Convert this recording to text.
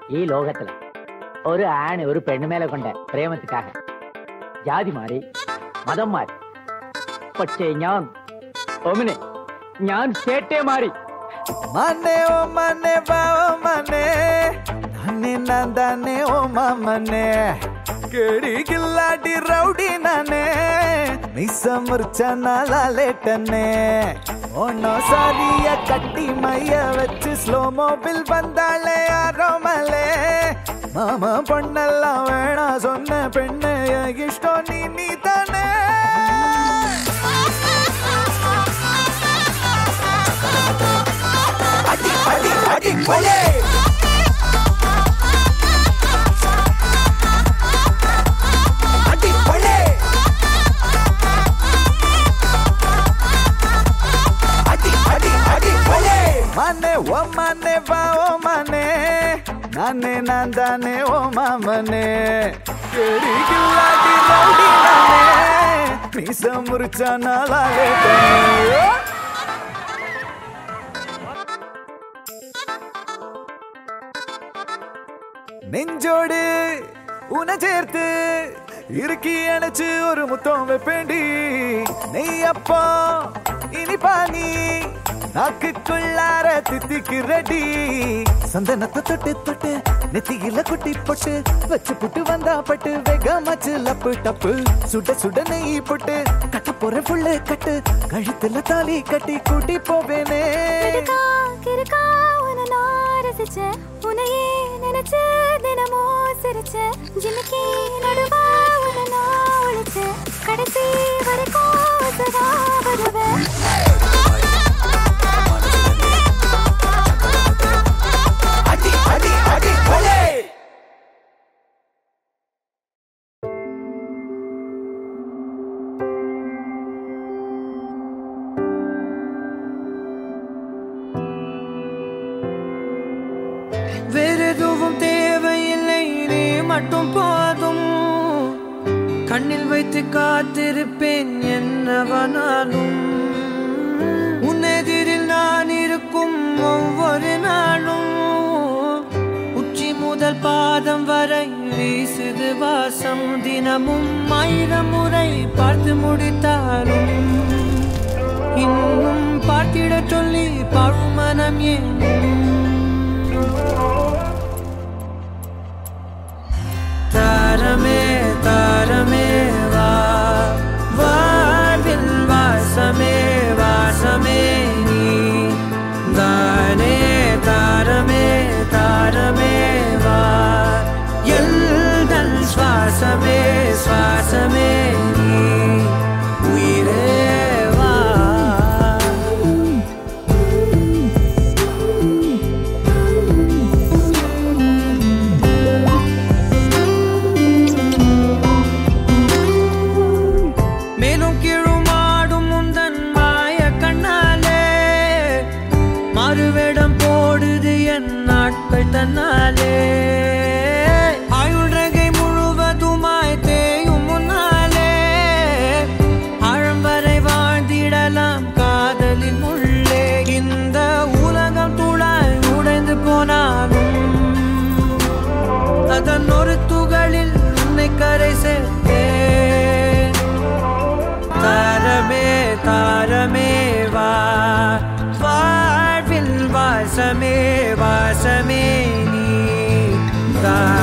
ഈ ലോകത്തില് ഒരു ആണ് ഒരു പെണ്ണുമേലെ കൊണ്ട പ്രേമത്തിക്കാക ജാതി മാറി മതം മാറി പക്ഷേ ഞാൻ ഒമിനെ ഞാൻ ചേട്ടേ മാറി ಮನೆ ಓ ಮನೆ ಬಾವ ಮನೆ ನಾನೇ ನಂದಾನೆ ಓ ಮನೆ ಕೇಳಿ ಗಿಲ್ಲಾಡಿ ರೌಡಿ ನಾನೇ ಮಿಸ ಮುರ್ಚನ ಲಾಲೇಟನೆ ஒன்னோ சாரிய கட்டி மைய வச்சு ஸ்லோ மோபில் வந்தாளே யாரோ மலே மாமா பொண்ணெல்லாம் வேணா சொன்ன பெண்ணு எனக்கு இஷ்டம் நீ நீ தானே அடி அடி அடி கொலே அடி கொலே அடி அடி அடி கொலே மனே ஓ மனே வா ஓ மனே நானே நான் தானே ஓ மாமனே கேடி கில்லாடி ரவுடி நானே மீச முறிச்சா நாளாலே நெஞ்சோடு உன சேர்த்து இறுக்கி அணைச்சு ஒரு முத்தம் வைப்பேண்டி நெய் அப்பா இனிப்பா நீ நாக்குக்குள்ளார தித்திக்கு ரெடி சந்தனத்தை தொட்டு தொட்டு நெத்தியில குட்டி போட்டு வச்சு புட்டு வந்தா பட்டு வேகமாச்சு லப்பு டப்பு சுட சுட நெய் போட்டு கட்ட போற புள்ளு கட்டு கழுத்துல தாலி கட்டி கூட்டி போவேனே கிறுக்கா, கிறுக்கா, உன்னை நான் ரசிச்சேன். உன்னையே நினைச்சு தினமும் சிரிச்சேன். ஜிமிக்கி நடுவா உன்னை நான் ஒளிச்சேன். கடைசி வரைக்கும் உசுரா வருவேன். அடி அடி அடி கொலே வேறெதுவும் தேவையில்லை நீ மட்டும் போதும் கண்ணில் வைத்து காத்திருப்பேன் என்னவனாலும் உன்னெதிரில் நான் இருக்கும் ஒவ்வொரு நாளும் உச்சி முதல் பாதம் வரை வீசுது வாசம் தினமும் ஆயிரம் முறை பார்த்து முடித்தாலும் இன்னும் பார்த்திடச் சொல்லி பழுமனம் ஏன் தாரமே தாரமே வா வாழ்வில் வாசமே வாசமே நீ தானே தாரமே தாரமே வா எல்தல் சுவாசமே சுவாசமே நீ உயிரே வா மேலும் கீழுமாடும் முந்தன் மாய கண்ணாலே மறுவேடம் போடுது என் நாட்கள் தன்னாலே ஆயுள் ரகை முழுவதுமாய் தேயும் முன்னாலே ஆழம் வரை வாழ்ந்திடலாம் காதலின் உள்ளே இந்த உலகம் துளாய் உடைந்து போனாலும் அதன் ஒரு துகளில் உன்னை கரை சேர்த்தேன் தாரமே தாரமே வா வாழ்வில் வாசமே வாசமே நீ தாரமே